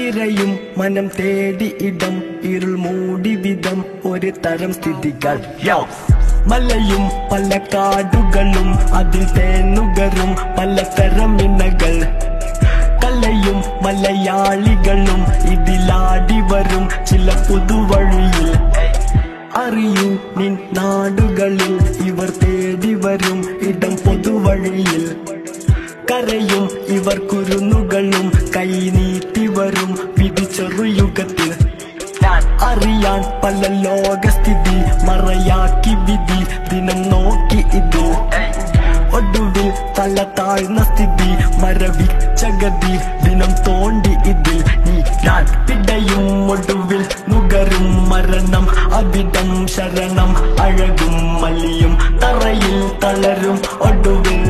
തിരയും മനം തേടി ഇടം ഇരുൾ മൂടി വിധം ഒരു തരം സ്ഥിതികൾ യോ മലയും പല കാടുകളും അതിൽ തേനുകരും പലതരം ഇണകൾ കലയും മലയാളികളും ഇതിലാടി വരും ചില പുതുവഴിയിൽ അറിയൂ നിൻ നാടുകളിൽ ഇവർ തേടി വരും ഇടം പൊതുവഴിയിൽ കരയും ഇവർ കുരുന്നുകളും കൈ നീട്ടി വരും വിധി ചെറുയുഗത്തിൽ അറിയാൻ പല ലോകസ്ഥിതി മറയാക്കി വിധി ദിനം നോക്കി ഇത് ഒടുവിൽ തല താഴ്ന്ന സ്ഥിതി മരവിച്ച ഗതി ദിനം തോണ്ടി ഇതിൽ നീ ഞാൻ പിടയും ഒടുവിൽ നുകരും മരണം അവിടം ശരണം അഴകും മലിയും തറയിൽ തളരും ഒടുവിൽ